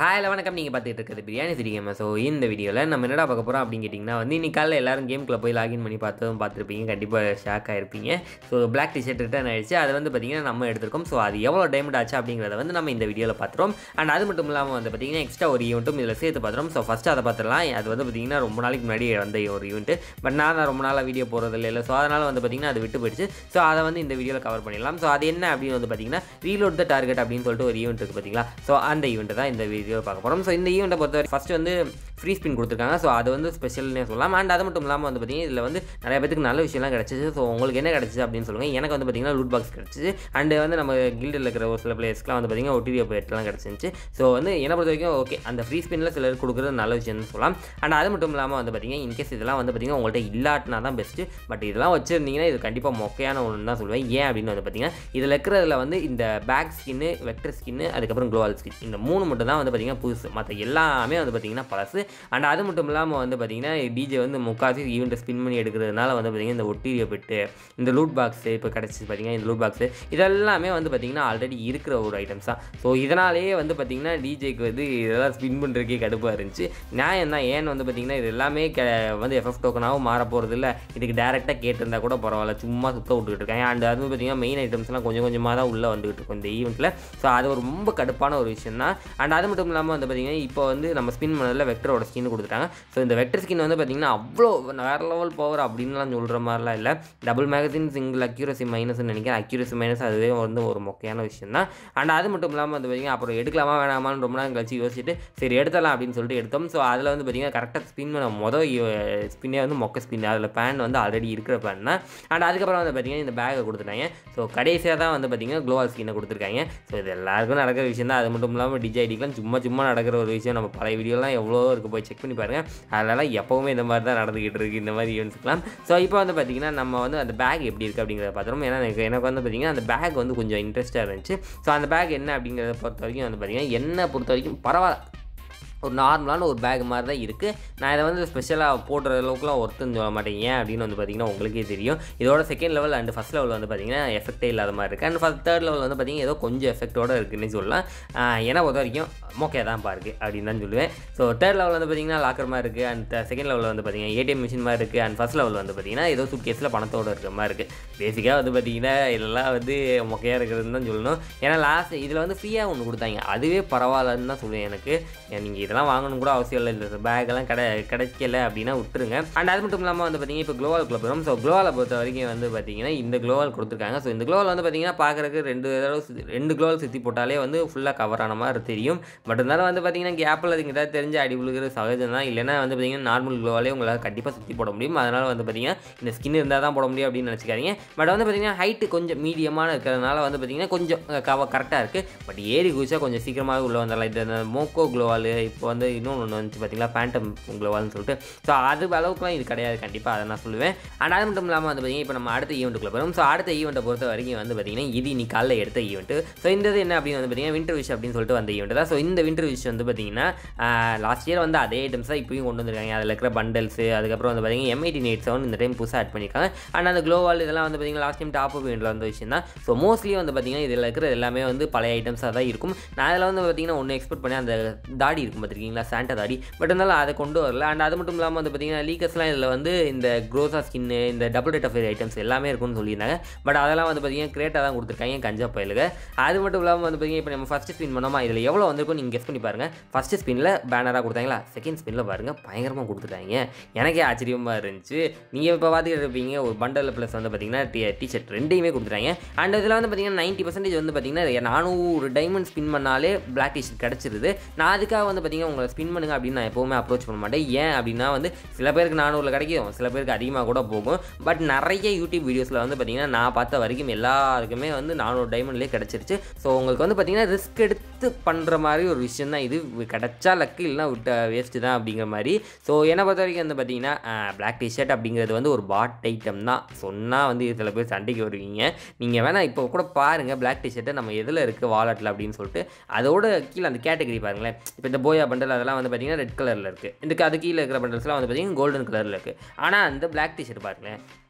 ஹாயில் வணக்கம் நீங்கள் பார்த்துட்டு இருக்கிறது பிரியாணி சிரி கேம் ஸோ இந்த வீடியோவில் நம்ம என்னடா பார்க்க போகிறோம் அப்படின்னு கேட்டிங்கன்னா வந்து இன்னைக்கு காலையில் எல்லாரும் கேம்குள்ளே போய் லாகின் பண்ணி பார்த்ததும் பார்த்துருப்பீங்க கண்டிப்பாக ஷாக் ஆயிருப்பீங்க ஸோ பிளாக் டிஷர்ட் ரிட்டர்ன் ஆயிடுச்சு அது வந்து பார்த்திங்கன்னா நம்ம எடுத்திருக்கோம் ஸோ அது எவ்வளோ டைமண்ட் ஆச்சு அப்படிங்கிறத வந்து நம்ம இந்த வீடியோவில் பார்த்துறோம் அண்ட் அது மட்டும் இல்லாமல் வந்து பார்த்திங்கன்னா எக்ஸ்ட்ரா ஒரு ஈவெண்ட்டும் இதில் சேர்த்து பார்த்துறோம் ஸோ ஃபஸ்ட்டு அதை பார்த்துடலாம் அது வந்து பார்த்திங்கன்னா ரொம்ப நாளைக்கு முன்னாடி வந்த ஒரு ஈவெண்ட்டு பட் நான் தான் ரொம்ப நாளாக வீடியோ போகிறது இல்லை ஸோ அதனால் வந்து பார்த்திங்கன்னா அது விட்டு போயிடுச்சு ஸோ அதை வந்து இந்த வீடியோவில் கவர் பண்ணிடலாம் ஸோ அது என்ன அப்படின்னு வந்து பார்த்திங்கன்னா ரீலோட் த டார்கெட் அப்படின்னு சொல்லிட்டு ஒரு ஈவெண்ட் இருக்குது பார்த்தீங்களா ஸோ அந்த ஈவெண்ட் தான் இந்த வீடியோவில் பார்க்க போகிறோம் ஸோ இந்த ஈவெண்ட்டை பொறுத்தவரை ஃபஸ்ட்டு வந்து ஃப்ரீ ஸ்பின் கொடுத்துருக்காங்க ஸோ அது வந்து ஸ்பெஷல்னே சொல்லலாம் அண்ட் அது மட்டும் இல்லாமல் வந்து பார்த்திங்கன்னா இதில் வந்து நிறைய பேருக்கு நல்ல விஷயம்லாம் கிடச்சிச்சு ஸோ உங்களுக்கு என்ன கிடச்சிச்சு அப்படின்னு சொல்லுங்கள் எனக்கு வந்து பார்த்திங்கன்னா லூட் பாக்ஸ் கிடச்சிச்சு அண்டு வந்து நம்ம கில்டில் இருக்கிற ஒரு சில பிளேஸ்க்குலாம் வந்து பார்த்திங்கன்னா ஒட்டிரியோ பேட்லாம் கிடச்சிருந்துச்சு ஸோ வந்து என்னை பொறுத்த வரைக்கும் ஓகே அந்த ஃப்ரீ ஸ்பின்னில் சிலர் கொடுக்குறது நல்ல விஷயம்னு சொல்லலாம் அண்ட் அது மட்டும் இல்லாமல் வந்து பார்த்திங்கன்னா இன்கேஸ் இதெல்லாம் வந்து பார்த்திங்கன்னா உங்கள்கிட்ட இல்லாட்டினா தான் பெஸ்ட்டு பட் இதெல்லாம் வச்சுருந்தீங்கன்னா இது கண்டிப்பாக மொக்கையான ஒன்று தான் சொல்லுவேன் ஏன் அப்படின்னு வந்து பார்த்திங்கன்னா இதில் இருக்கிறதுல வந்து இந்த பேக் ஸ்கின்னு வெக்டர் ஸ்கின்னு அதுக்கப்புறம் க்ளோவல் ஸ்கின் இந்த மூணு மட்டும் தான் வந்து பார்த்திங்கன்னா புதுசு மற்ற எல்லாமே வந்து பார்த்திங்கன்னா பழசு அண்ட் அது மட்டும் இல்லாமல் வந்து பார்த்திங்கன்னா டிஜே வந்து முக்காசி ஈவெண்ட்டை ஸ்பின் பண்ணி எடுக்கிறதுனால வந்து பார்த்திங்கன்னா இந்த ஒட்டீரியோ பெட்டு இந்த லூட் பாக்ஸு இப்போ கிடச்சி பார்த்திங்கன்னா இந்த லூட் பாக்ஸு இதெல்லாமே வந்து பார்த்திங்கன்னா ஆல்ரெடி இருக்கிற ஒரு ஐட்டம்ஸ் தான் ஸோ இதனாலேயே வந்து பார்த்திங்கன்னா டிஜேக்கு வந்து இதெல்லாம் ஸ்பின் பண்ணுறதுக்கே கடுப்பாக இருந்துச்சு நியாயம் தான் ஏன்னு வந்து பார்த்திங்கன்னா இது எல்லாமே க வந்து எஃப்எஃப் டோக்கனாகவும் மாற போகிறது இல்லை இதுக்கு டேரெக்டாக கேட்டிருந்தா கூட பரவாயில்ல சும்மா சுத்த விட்டுக்கிட்டு இருக்காங்க அண்ட் அது பார்த்திங்கன்னா மெயின் ஐட்டம்ஸ்லாம் கொஞ்சம் கொஞ்சமாக தான் உள்ளே வந்துகிட்டு இருக்கும் இந்த ஈவெண்ட்டில் ஸோ அது ஒரு ரொம்ப கடுப்பான ஒரு விஷயம் தான் அண்ட் அது மட்டும் இல்லாமல் வந்து பார்த்திங்கன்னா இப்போ வந்து நம்ம ஸ்பின் பண்ணதில் வெக்டரோட ஸ்கின் கொடுத்துட்டாங்க ஸோ இந்த வெக்டர் ஸ்கின் வந்து பார்த்திங்கன்னா அவ்வளோ வேறு லெவல் பவர் அப்படின்லாம் சொல்கிற மாதிரிலாம் இல்லை டபுள் மேகசின் சிங்கிள் அக்யூரசி மைனஸ்னு நினைக்கிறேன் அக்யூரசி மைனஸ் அதுவே வந்து ஒரு மொக்கையான விஷயம் தான் அண்ட் அது மட்டும் இல்லாமல் வந்து பார்த்திங்கன்னா அப்புறம் எடுக்கலாமா வேணாமான்னு ரொம்ப நேரம் கழிச்சு யோசிச்சுட்டு சரி எடுத்தலாம் அப்படின்னு சொல்லிட்டு எடுத்தோம் ஸோ அதில் வந்து பார்த்திங்கன்னா கரெக்டாக ஸ்பின் பண்ண மொதல் ஸ்பின்னே வந்து மொக்க ஸ்பின் அதில் பேன் வந்து ஆல்ரெடி இருக்கிற பேன் தான் அண்ட் அதுக்கப்புறம் வந்து பார்த்திங்கன்னா இந்த பேக்கை கொடுத்துட்டாங்க ஸோ கடைசியாக தான் வந்து பார்த்திங்கன்னா க்ளோவல் ஸ்கின்னை கொடுத்துருக்காங்க ஸோ இது எல்லாருக்கும் நடக்கிற விஷயம் தான் அது மட்டும் இல்லாமல் டிஜைடிக்கெலாம் சும்மா சும்மா நடக்கிற ஒரு விஷயம் நம்ம பழைய வீடியோலாம் எவ்வளோ இருக்குது போய் செக் பண்ணி பாருங்கள் அதெல்லாம் எப்போவுமே இந்த மாதிரி தான் நடந்துக்கிட்டு இருக்குது இந்த மாதிரி ஈவெண்ட்ஸ்க்குலாம் ஸோ இப்போ வந்து பார்த்திங்கன்னா நம்ம வந்து அந்த பேக் எப்படி இருக்குது அப்படிங்கிறத பார்த்துறோம் ஏன்னா எனக்கு எனக்கு வந்து பார்த்திங்கன்னா அந்த பேக் வந்து கொஞ்சம் இன்ட்ரெஸ்ட்டாக இருந்துச்சு ஸோ அந்த பேக் என்ன அப்படிங்கிறத பொறுத்த வரைக்கும் வந்து பார்த்திங்கன்னா என்ன பொறுத்த வரைக்கும் பரவாயில்ல ஒரு நார்மலான ஒரு பேக் மாதிரி தான் இருக்குது நான் இதை வந்து ஸ்பெஷலாக போடுற அளவுக்குலாம் ஒருத்தன்னு சொல்ல மாட்டேன் ஏன் அப்படின்னு வந்து பார்த்திங்கன்னா உங்களுக்கே தெரியும் இதோட second level and first level வந்து பார்த்திங்கன்னா எஃபெக்டே இல்லாத மாதிரி இருக்குது அண்ட் ஃபஸ்ட் தேர்ட் லெவல் வந்து பார்த்திங்கன்னா ஏதோ கொஞ்சம் எஃபெக்டோடு இருக்குன்னு சொல்லலாம் ஏன்னா பொறுத்த வரைக்கும் மோக்கே தான் பாருக்கு அப்படின்னு தான் சொல்லுவேன் ஸோ தேர்ட் லெவல் வந்து பார்த்திங்கன்னா லாக்கர் மாதிரி இருக்குது அண்ட் செகண்ட் லெவலில் வந்து பார்த்திங்கன்னா ஏடிஎம் மிஷின் மாதிரி இருக்குது அண்ட் ஃபஸ்ட் லெவல் வந்து பார்த்திங்கன்னா ஏதோ சூட் கேஸில் பணத்தோடு இருக்கிற மாதிரி இருக்குது பேசிக்காக வந்து பார்த்திங்கன்னா இதெல்லாம் வந்து மொக்கையாக இருக்கிறதுன்னு தான் சொல்லணும் ஏன்னா லாஸ்ட் இதில் வந்து ஃப்ரீயாக ஒன்று கொடுத்தாங்க அதுவே பரவாயில்லன்னு தான் சொல்லுவேன் எனக்கு நீங்கள் இதெல்லாம் வாங்கணும் கூட அவசியம் இல்லை இந்த பேக்கெல்லாம் கிடை கிடைக்கல அப்படின்னா விட்டுருங்க அண்ட் அது மட்டும் இல்லாமல் வந்து பார்த்தீங்கன்னா இப்போ க்ளோவால் கிளப் வரும் ஸோ க்ளோவாலை பொறுத்த வரைக்கும் வந்து பார்த்தீங்கன்னா இந்த க்ளோவால் கொடுத்துருக்காங்க ஸோ இந்த க்ளோவால் வந்து பார்த்தீங்கன்னா பார்க்குறதுக்கு ரெண்டு தடவை சுத்தி- ரெண்டு க்ளோவால் சுற்றி போட்டாலே வந்து ஃபுல்லாக கவர் ஆன மாதிரி தெரியும் பட் இருந்தாலும் வந்து பார்த்தீங்கன்னா கேப்பில் அதுக்கு ஏதாவது தெரிஞ்சு அடி விழுகிற சகஜம் தான் இல்லைன்னா வந்து பார்த்தீங்கன்னா நார்மல் க்ளோவாலே உங்களால் கண்டிப்பாக சுற்றி போட முடியும் அதனால் வந்து பார்த்தீங்கன்னா இந்த ஸ்கின் இருந்தால் தான் போட முடியும் அப்படின்னு நினச்சிக்காதீங்க பட் வந்து பார்த்தீங்கன்னா ஹைட்டு கொஞ்சம் மீடியமான இருக்கிறதுனால வந்து பார்த்தீங்கன்னா கொஞ்சம் கவ கரெக்டாக இருக்குது பட் ஏறி குதிச்சா கொஞ்சம் சீக்கிரமாகவே உள்ளே வந்துடலாம் இந்த மோக்கோ க்ளோவால் இப்போ வந்து இன்னொன்று ஒன்று வந்துச்சு பார்த்தீங்களா பேண்டம் க்ளோவால்னு சொல்லிட்டு ஸோ அது அளவுக்குலாம் இது கிடையாது கண்டிப்பாக அதை நான் சொல்லுவேன் அண்ட் அது மட்டும் இல்லாமல் வந்து பார்த்தீங்கன்னா இப்போ நம்ம அடுத்த ஈவெண்ட்டுக்குள்ள போகிறோம் ஸோ அடுத்த ஈவெண்ட்டை பொறுத்த வரைக்கும் வந்து பார்த்தீங்கன்னா இது இன்னைக்கு காலைல எடுத்த ஈவெண்ட்டு ஸோ இந்த இது என்ன அப்படின்னு வந்து பார்த்தீங்கன்னா வின்டர் விஷ் அப்படின்னு சொல்லிட்டு வந்த ஈவெண்ட் தான் ஸோ இந்த வின்டர் விஷ் வந்து பார்த்தீங்கன்னா லாஸ்ட் இயர் வந்து அதே ஐட்டம்ஸ் தான் இப்பயும் கொண்டு வந்திருக்காங்க அதில் இருக்கிற பண்டல்ஸு அதுக்கப்புறம் வந்து பார்த்தீங்கன்னா எம்ஐடி எயிட் செவன் இந்த டைம் புதுசாக ஆட் பண்ணியிருக்காங்க அண்ட் அந்த க்ளோவால் இதெல்லாம் வந்து பார்த்தீங்கன்னா லாஸ்ட் டைம் டாப் ஈவெண்ட்டில் வந்த விஷயம் தான் ஸோ மோஸ்ட்லி வந்து பார்த்தீங்கன்னா இதில் இருக்கிற எல்லாமே வந்து பழைய ஐட்டம்ஸாக தான் இருக்கும் நான் அதில் வந்து பார்த்தீங்கன்னா ஒன்று எக்ஸ்பெக்ட் பண்ணி அந்த தாடி இருக்கும் பார்த்துருக்கீங்களா சாண்டா தாடி பட் இருந்தாலும் அதை கொண்டு வரல அண்ட் அது மட்டும் இல்லாமல் வந்து பார்த்தீங்கன்னா லீக்கர்ஸ்லாம் இதில் வந்து இந்த க்ரோஸா ஸ்கின்னு இந்த டபுள் ரேட் ஆஃப் ஐட்டம்ஸ் எல்லாமே இருக்கும்னு சொல்லியிருந்தாங்க பட் அதெல்லாம் வந்து பார்த்தீங்கன்னா கிரேட்டாக தான் கொடுத்துருக்காங்க கஞ்சா பயலுக்கு அது மட்டும் இல்லாமல் வந்து பார்த்தீங்கன்னா இப்போ நம்ம ஃபஸ்ட்டு ஸ்பின் பண்ணோமா இதில் எவ்வளோ வந்திருக்கும் நீங்கள் கெஸ் பண்ணி பாருங்கள் ஃபஸ்ட்டு ஸ்பின்னில் பேனராக கொடுத்தாங்களா செகண்ட் ஸ்பின்னில் பாருங்கள் பயங்கரமாக கொடுத்துட்டாங்க எனக்கே ஆச்சரியமாக இருந்துச்சு நீங்கள் இப்போ பார்த்துக்கிட்டு இருப்பீங்க ஒரு பண்டல் ப்ளஸ் வந்து பார்த்தீங்கன்னா டி டிஷர்ட் ரெண்டையுமே கொடுத்துட்டாங்க அண்ட் இதில் வந்து பார்த்தீங்கன்னா நைன்ட்டி பர்சன்டேஜ் வந்து பார்த்தீங்கன்னா நானூறு டைமண்ட் ஸ்பின் பண்ணாலே பிளாக் டிஷர்ட் கிடச்சிருது நான் அதுக்காக வந்து பார்த்தீங்கன்னா உங்களை ஸ்பின் பண்ணுங்க அப்படின்னு நான் எப்போவுமே அப்ரோச் பண்ண மாட்டேன் ஏன் அப்படின்னா வந்து சில பேருக்கு நானூறில் கிடைக்கும் சில பேருக்கு அதிகமாக கூட போகும் பட் நிறைய யூடியூப் வீடியோஸில் வந்து பார்த்தீங்கன்னா நான் பார்த்த வரைக்கும் எல்லாருக்குமே வந்து நானூறு டைமண்ட்லேயே கிடச்சிருச்சு ஸோ உங்களுக்கு வந்து பார்த்தீங்கன்னா ரிஸ்க் எடுத்து பண்ணுற மாதிரி ஒரு விஷயம் தான் இது கிடைச்சா லக்கு இல்லைனா விட்ட வேஸ்ட்டு தான் அப்படிங்கிற மாதிரி ஸோ என்னை பொறுத்த வரைக்கும் வந்து பார்த்தீங்கன்னா பிளாக் டிஷர்ட் அப்படிங்கிறது வந்து ஒரு பாட் ஐட்டம் தான் சொன்னால் வந்து சில பேர் சண்டைக்கு வருவீங்க நீங்கள் வேணால் இப்போ கூட பாருங்கள் பிளாக் டிஷர்ட்டை நம்ம எதில் இருக்குது வாலெட்டில் அப்படின்னு சொல்லிட்டு அதோட கீழே அந்த கேட்டகரி பாருங்களேன் இப்போ இந்த போயா பண்டல் அதெல்லாம் வந்து பார்த்தீங்கன்னா ரெட் கலரில் இருக்குது இதுக்கு அது கீழே இருக்கிற பண்டல்ஸ்லாம் வந்து பார்த்தீங்கன்னா கோல்டன் கலரில் இருக்குது ஆனால் அந்த பிளாக் டிஷர்ட் பாருங்களேன்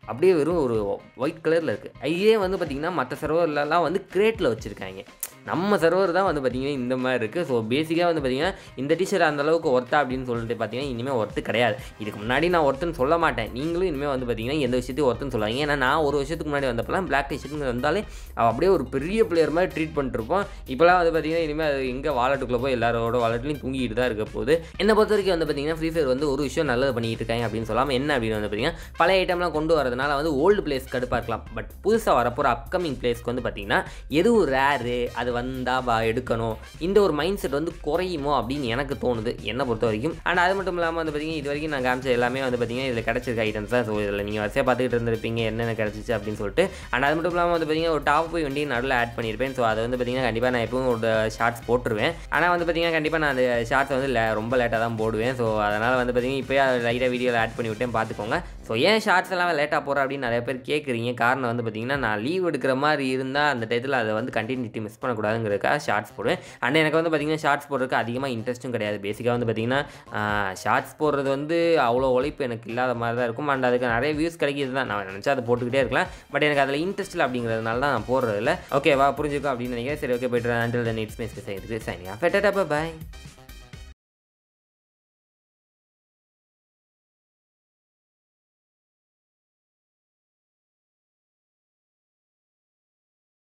அப்படியே வெறும் ஒரு ஒயிட் கலரில் இருக்குது இதே வந்து பார்த்திங்கன்னா மற்ற சர்வர்லலாம் வந்து கிரேட்டில் வச்சுருக்காங்க நம்ம சர்வர் தான் வந்து பார்த்திங்கன்னா இந்த மாதிரி இருக்குது ஸோ பேசிக்காக வந்து பார்த்திங்கன்னா இந்த டிஷர்ட் அந்த அளவுக்கு ஒர்த்தா அப்படின்னு சொல்லிட்டு பார்த்தீங்கன்னா இனிமேல் ஒர்த்து கிடையாது இதுக்கு முன்னாடி நான் ஒருத்தன்னு சொல்ல மாட்டேன் நீங்களும் இனிமேல் வந்து பார்த்திங்கன்னா எந்த விஷயத்தையும் ஒருத்தன்னு சொல்லாங்க ஏன்னா நான் ஒரு வருஷத்துக்கு முன்னாடி வந்தப்பலாம் பிளாக் டிஷர்ட்னு வந்தாலே அவள் அப்படியே ஒரு பெரிய பிளேயர் மாதிரி ட்ரீட் பண்ணிருப்போம் இப்போலாம் வந்து பார்த்திங்கன்னா இனிமேல் அது எங்கே வாலெட்டுக்குள்ளே போய் எல்லாரோட வாலெட்லையும் தூங்கிட்டு தான் இருக்க போகுது என்னை பொறுத்த வரைக்கும் வந்து பார்த்திங்கன்னா ஃப்ரீ ஃபயர் வந்து ஒரு விஷயம் நல்லது பண்ணிட்டு இருக்காங்க அப்படின்னு சொல்லாமல் என்ன அப்படின்னு வந்து பார்த்திங்கன்னா பழைய ஐட்டம்லாம் கொண்டு வரதுனால வந்து ஓல்டு பிளேஸ் கடுப்பாக இருக்கலாம் பட் புதுசாக வரப்போகிற அப்கமிங் பிளேஸ்க்கு வந்து பார்த்திங்கன்னா எதுவும் ரேரு அது வந்தால் பா எடுக்கணும் இந்த ஒரு மைண்ட் செட் வந்து குறையுமோ அப்படின்னு எனக்கு தோணுது என்னை பொறுத்த வரைக்கும் அண்ட் அது மட்டும் இல்லாமல் வந்து பார்த்திங்கன்னா இது வரைக்கும் நான் காமிச்ச எல்லாமே வந்து பார்த்திங்கன்னா இதில் கிடச்சிருக்க ஐட்டம்ஸ் தான் ஸோ இதில் நீங்கள் வரிசையாக பார்த்துக்கிட்டு இருந்திருப்பீங்க என்னென்ன கிடச்சிச்சு அப்படின்னு சொல்லிட்டு அண்ட் அது மட்டும் இல்லாமல் வந்து பார்த்திங்கன்னா ஒரு டாப் போய் வண்டி நடுவில் ஆட் பண்ணியிருப்பேன் ஸோ அதை வந்து பார்த்திங்கன்னா கண்டிப்பாக நான் எப்பவும் ஒரு ஷார்ட்ஸ் போட்டுருவேன் ஆனால் வந்து பார்த்திங்கன்னா கண்டிப்பாக நான் அந்த ஷார்ட்ஸ் வந்து le- ரொம்ப லேட்டாக தான் போடுவேன் ஸோ அதனால் வந்து பார்த்திங்கன்னா இப்போயே லைட்டாக வீடியோவில் ஆட் பண்ணி விட்டேன் பார்த்துக்கோங்க ஸோ ஏன் ஷார்ட்ஸ் எல்லாம் லேட்டாக போகிறேன் அப்படின்னு நிறைய பேர் கேட்குறீங்க காரணம் வந்து பார்த்திங்கன்னா நான் லீவ் எடுக்கிற மாதிரி இருந்தால் அந்த டயத்தில் அதை வந்து கண்டினியூட்டி மிஸ் பண்ணக்கூடாதுங்கிறதுக்காக ஷார்ட்ஸ் போடுவேன் அண்ட் எனக்கு வந்து பார்த்திங்கன்னா ஷார்ட்ஸ் போடுறதுக்கு அதிகமாக இன்ட்ரெஸ்ட்டும் கிடையாது பேசிக்காக வந்து பார்த்திங்கன்னா ஷார்ட்ஸ் போடுறது வந்து அவ்வளோ உழைப்பு எனக்கு இல்லாத மாதிரி தான் இருக்கும் அண்ட் அதுக்கு நிறைய வியூஸ் கிடைக்கிது தான் நான் நினச்சா அதை போட்டுக்கிட்டே இருக்கலாம் பட் எனக்கு அதில் இன்ட்ரெஸ்ட் இல்லை அப்படிங்கிறதுனால தான் நான் போடுறதில்ல ஓகேவா புரிஞ்சுக்கும் அப்படின்னு நினைக்கிறேன் சரி ஓகே போய்ட்டு அண்டில் த நீட்ஸ் மேஸ் சைன் ஆஃப் பாய்